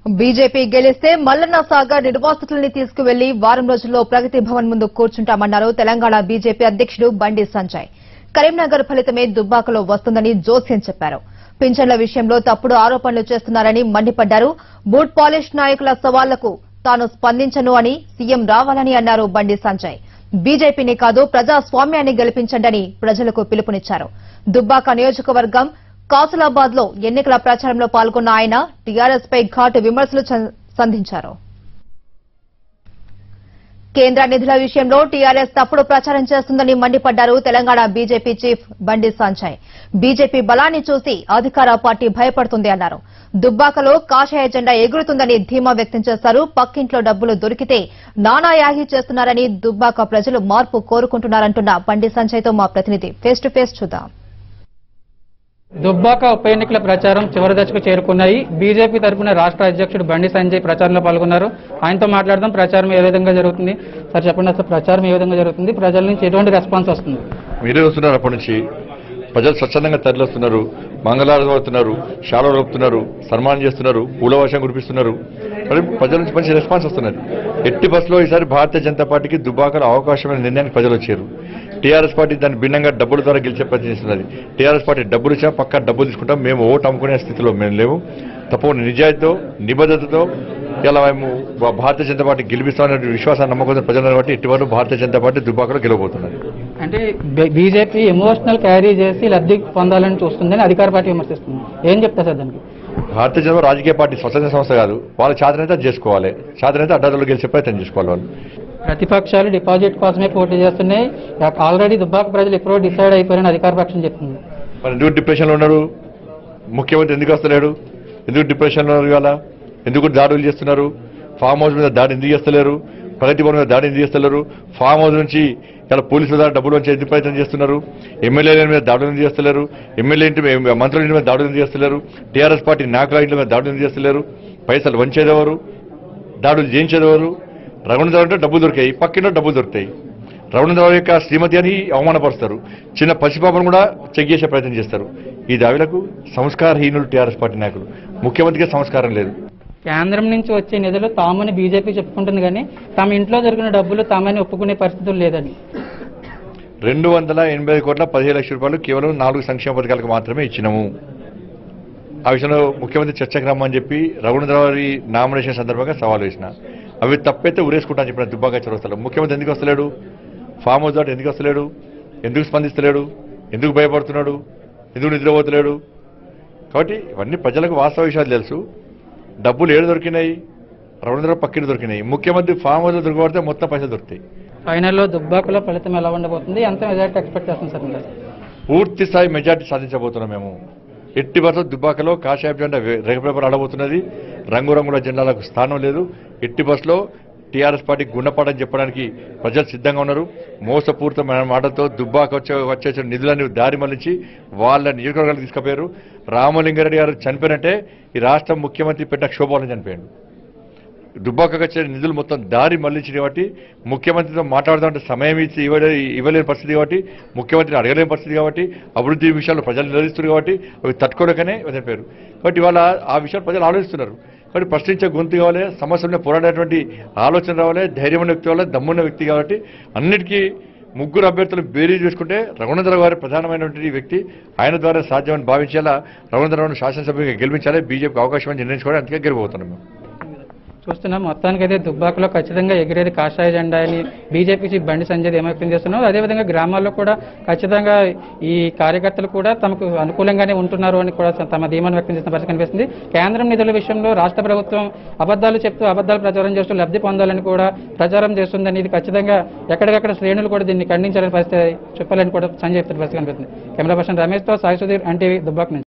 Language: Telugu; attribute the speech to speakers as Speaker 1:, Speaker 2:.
Speaker 1: బీజేపీ గెలిస్తే మల్లన్న సాగర్ నిర్వాసితుల్ని తీసుకువెళ్లి వారం రోజుల్లో ప్రగతి భవన్ ముందు కూర్చుంటామన్నారు తెలంగాణ బీజేపీ అధ్యక్షుడు బండి సంజయ్ కరీంనగర్ ఫలితమే దుబ్బాకలో వస్తుందని జోస్యం చెప్పారు పింఛన్ల విషయంలో తప్పుడు ఆరోపణలు చేస్తున్నారని మండిపడ్డారు బూట్ పాలిష్ నాయకుల సవాళ్లకు తాను స్పందించను అని సీఎం రావాలని అన్నారు బండి సంజయ్ బీజేపీని కాదు ప్రజాస్వామ్యాన్ని గెలిపించండని ప్రజలకు పిలుపునిచ్చారు దుబ్బాక నియోజకవర్గం కాసులాబాద్ లో ఎన్నికల ప్రచారంలో పాల్గొన్న ఆయన టీఆర్ఎస్ పై ఘాటు విమర్శలు చ- సంధించారు కేంద్ర నిధుల విషయంలో టీఆర్ఎస్ తప్పుడు ప్రచారం చేస్తుందని మండిపడ్డారు తెలంగాణ బీజేపీ చీఫ్ బండి సంజయ్ బీజేపీ బలాన్ని చూసి అధికార పార్టీ భయపడుతుంది అన్నారు దుబ్బాకలో కాషాయ జెండా ఎగురుతుందని ధీమా వ్యక్తం చేశారు పక్కింట్లో డబ్బులు దొరికితే నానాయాగి చేస్తున్నారని దుబ్బాక ప్రజలు మార్పు కోరుకుంటున్నారంటున్న బండి సంజయ్తో మా ప్రతినిధి ఫేస్ టు ఫేస్ చూద్దాం
Speaker 2: దుబ్బాక ఉప ఎన్నికల ప్రచారం చివరి దశకు చేరుకున్నాయి బీజేపీ తరఫున రాష్ట్ర అధ్యక్షుడు బండి సంజయ్ ప్రచారంలో పాల్గొన్నారు ఆయనతో మాట్లాడదాం ప్రచారం ఏ విధంగా జరుగుతుంది సార్ చెప్పండి అసలు ప్రచారం ఏ విధంగా జరుగుతుంది ప్రజల నుంచి ఎటువంటి రెస్పాన్స్ వస్తుంది
Speaker 3: మీరే వస్తున్నారు అప్పటి నుంచి ప్రజలు స్వచ్ఛందంగా తరలిస్తున్నారు మంగళారతి అవుతున్నారు శాలలో రొప్పుతున్నారు సన్మానం చేస్తున్నారు పూలవర్షం కురిపిస్తున్నారు మరి ప్రజల నుంచి మంచి రెస్పాన్స్ వస్తున్నది ఎట్టి బస్సులో ఈసారి భారతీయ జనతా పార్టీకి దుబాకలో అవకాశమైన నిర్ణయానికి ప్రజలు వచ్చారు టీఆర్ఎస్ పార్టీ దాని భిన్నంగా డబ్బుల ద్వారా గెలిచే ప్రయత్నం చేస్తున్నది టీఆర్ఎస్ పార్టీ డబ్బులు ఇచ్చా పక్క డబ్బులు తీసుకుంటాం మేము ఓటు అమ్ముకునే స్థితిలో మేము లేవు తప్పకుండా నిజాయితీతో నిబద్ధతతో ఇలా మేము భా- భారతీయ జనతా పార్టీ గెలిపిస్తామనే విశ్వాసాన్ని నమ్మకం ప్రజలను బట్టి ఇటీవల భారతీయ జనతా పార్టీ దుబాకలో గెలవబోతున్నది
Speaker 2: అంటే బీ- బీజేపీ ఎమోషనల్ క్యారీ చేసి లబ్ధి పొందాలని చూస్తుందని అధికార పార్టీ విమర్శిస్తుంది ఏం చెప్తా సార్ దానికి
Speaker 3: భారతీయ జనతా రాజకీయ పార్టీ స్వతంత్ర సంస్థ కాదు వాళ్ళ చేతనైతే అది చేసుకోవాలి చేతనైతే అడ్డాదులు గెలిచే ప్రయత్నం చేసుకోవాలి వాళ్ళు
Speaker 2: ప్రతిపక్షాలు డిపాజిట్ కోసమే పోటీ చేస్తున్నాయి ఆల్రెడీ దుబ్బాక ప్రజలు ఎప్పుడో డిసైడ్ అయిపోయారని అధికార పక్షం చెప్తుంది
Speaker 3: మరి ఎందుకు డిప్రెషన్లో ఉన్నారు ముఖ్యమంత్రి ఎందుకు వస్తలేడు ఎందుకు డిప్రెషన్లో ఉన్నారు ఇవాళ ఎందుకు దాడులు చేస్తున్నారు ఫామ్ హౌస్ మీద దాడి ఎందుకు చేస్తలేరు ప్రగతి భవన్ మీద దాడి ఎందుకు చేస్తలేరు ఫామ్ హౌస్ నుంచి ఇలా పోలీసుల ద్వారా డబ్బులు వచ్చి ఎందుకు ప్రయత్నం చేస్తున్నారు ఎమ్మెల్యేల మీద దాడులు ఎందుకు చేస్తలేరు ఎమ్మెల్యే ఇంటి మీద మంత్రుల ఇంటి మీద దాడులు ఎందుకు చేస్తలేరు టీఆర్ఎస్ పార్టీ నాయకుల ఇంటి మీద దాడులు ఎందుకు చేస్తలేరు పైసలు వంచేదెవరు దాడులు చేయించేదెవరు రఘునందరావు అంటే డబ్బులు దొరికాయి పక్కింట్లో డబ్బులు దొరుకుతాయి రఘునందరావు యొక్క శ్రీమతి అని అవమానపరుస్తారు చిన్న పసిపాపను కూడా చెక్ చేసే ప్రయత్నం చేస్తారు ఈ దావిలకు సంస్కారహీనులు టీఆర్ఎస్ పార్టీ నాయకులు ముఖ్యమంత్రికి సంస్కారం లేదు
Speaker 2: కేంద్రం నుంచి వచ్చే నిధులు తామని బీజేపీ చెప్పుకుంటుంది కానీ తమ ఇంట్లో దొరికిన డబ్బులు తామని ఒప్పుకునే పరిస్థితులు లేదని
Speaker 3: రెండు వందల ఎనభై ఐదు కోట్ల పదిహేను లక్షల రూపాయలు కేవలం నాలుగు సంక్షేమ పథకాలకు మాత్రమే ఇచ్చినాము ఆ విషయంలో ముఖ్యమంత్రి చర్చకు రమ్మని చెప్పి రఘునందరావు నామినేషన్ సందర్భంగా సవాల్ వేసిన అవి తప్పైతే ఉరేసుకుంటా అని చెప్పిన దుబ్బాక చొరవస్తలు ముఖ్యమంత్రి ఎందుకు వస్తలేడు ఫామ్ హౌస్ దాటి ఎందుకు వస్తలేడు ఎందుకు స్పందిస్తలేడు ఎందుకు భయపడుతున్నాడు ఎందుకు నిద్రపోతలేడు కాబట్టి ఇవన్నీ ప్రజలకు వాస్తవ విషయాలు తెలుసు డబ్బులు ఏడు దొరికినాయి రఘునందరావు పక్కన దొరికినాయి ముఖ్యమంత్రి ఫామ్ హౌస్లో దొరకబడితే మొత్తం పైసలు దొరుకుతాయి
Speaker 2: ఫైనల్లో దుబ్బాకలో ఫలితం ఎలా ఉండబోతుంది ఎంత మెజార్టీ ఎక్స్పెక్ట్ చేస్తుంది సార్ మీరు
Speaker 3: పూర్తి స్థాయి మెజార్టీ సాధించబోతున్నాం మేము ఎట్టి బస్సు దుబ్బాకలో కాషాయ జెండా రెగపేపర్ ఆడబోతున్నది రంగురంగుల జెండాలకు స్థానం లేదు ఎట్టి బస్సులో టీఆర్ఎస్ పార్టీ గుణపాఠం చెప్పడానికి ప్రజలు సిద్ధంగా ఉన్నారు మోసపూరితమైన మాటలతో దుబ్బాక వచ్చే వచ్చే నిధులను దారి మళ్లించి వాళ్ళ నియోజకవర్గాలకు తీసుకుపోయారు రామలింగారెడ్డి గారు చనిపోయినట్టే ఈ రాష్ట్ర ముఖ్యమంత్రి పెట్టిన క్షోభాలను చనిపోయాడు దుబ్బాకకు వచ్చే నిధులు మొత్తం దారి మళ్లించిన కాబట్టి ముఖ్యమంత్రితో మాట్లాడుతుంటే సమయం ఇచ్చి ఇవ్వలే ఇవ్వలేని పరిస్థితి కాబట్టి ముఖ్యమంత్రిని అడగలేని పరిస్థితి కాబట్టి అభివృద్ధి విషయాల్లో ప్రజలు నిలదీస్తున్నారు కాబట్టి అవి తట్టుకోలేకనే వదిలిపోయారు కాబట్టి ఇవాళ ఆ విషయాలు ప్రజలు ఆలోచిస్తున్నారు కాబట్టి ప్రశ్నించే గొంతు కావాలి సమస్యల మీద పోరాడేటువంటి ఆలోచన రావాలి ధైర్యమైన వ్యక్తి కావాలి దమ్మున్న వ్యక్తి కాబట్టి అన్నిటికీ ముగ్గురు అభ్యర్థులు బేరీ చూసుకుంటే రఘునందరావు గారి ప్రధానమైనటువంటి వ్యక్తి ఆయన ద్వారా సాధ్యమని భావించేలా రఘునందరావును శాసనసభ్యుగా గెలిపించాలి బీజేపీకి అవకాశం అని నిర్ణయించుకోవడం అందుకే గెలిపోతున్నాం మేము
Speaker 2: చూస్తున్నాం మొత్తానికైతే దుబ్బాకలో ఖచ్చితంగా ఎగిరేది కాషాయ జెండా అని బీజేపీ చీఫ్ బండి సంజయ్ ఏమో వ్యక్తం చేస్తున్నారు అదేవిధంగా గ్రామాల్లో కూడా ఖచ్చితంగా ఈ కార్యకర్తలు కూడా తమకు అనుకూలంగానే ఉంటున్నారు అని కూడా తమ ధీమాను వ్యక్తం చేసిన పరిస్థితి కనిపిస్తుంది కేంద్రం నిధుల విషయంలో రాష్ట్ర ప్రభుత్వం అబద్ధాలు చెప్తూ అబద్ధాలు ప్రచారం చేస్తూ లబ్ధి పొందాలని కూడా ప్రచారం చేస్తుందని ఇది ఖచ్చితంగా ఎక్కడికక్కడ శ్రేణులు కూడా దీన్ని ఖండించాలని పరిస్థితి చెప్పాలని కూడా సంజయ్ చెప్తున్న పరిస్థితి కనిపిస్తుంది కెమెరా పర్సన్ రమేష్తో సాయి సుధీర్ ఎన్టీవీ దుబ్బాక నుంచి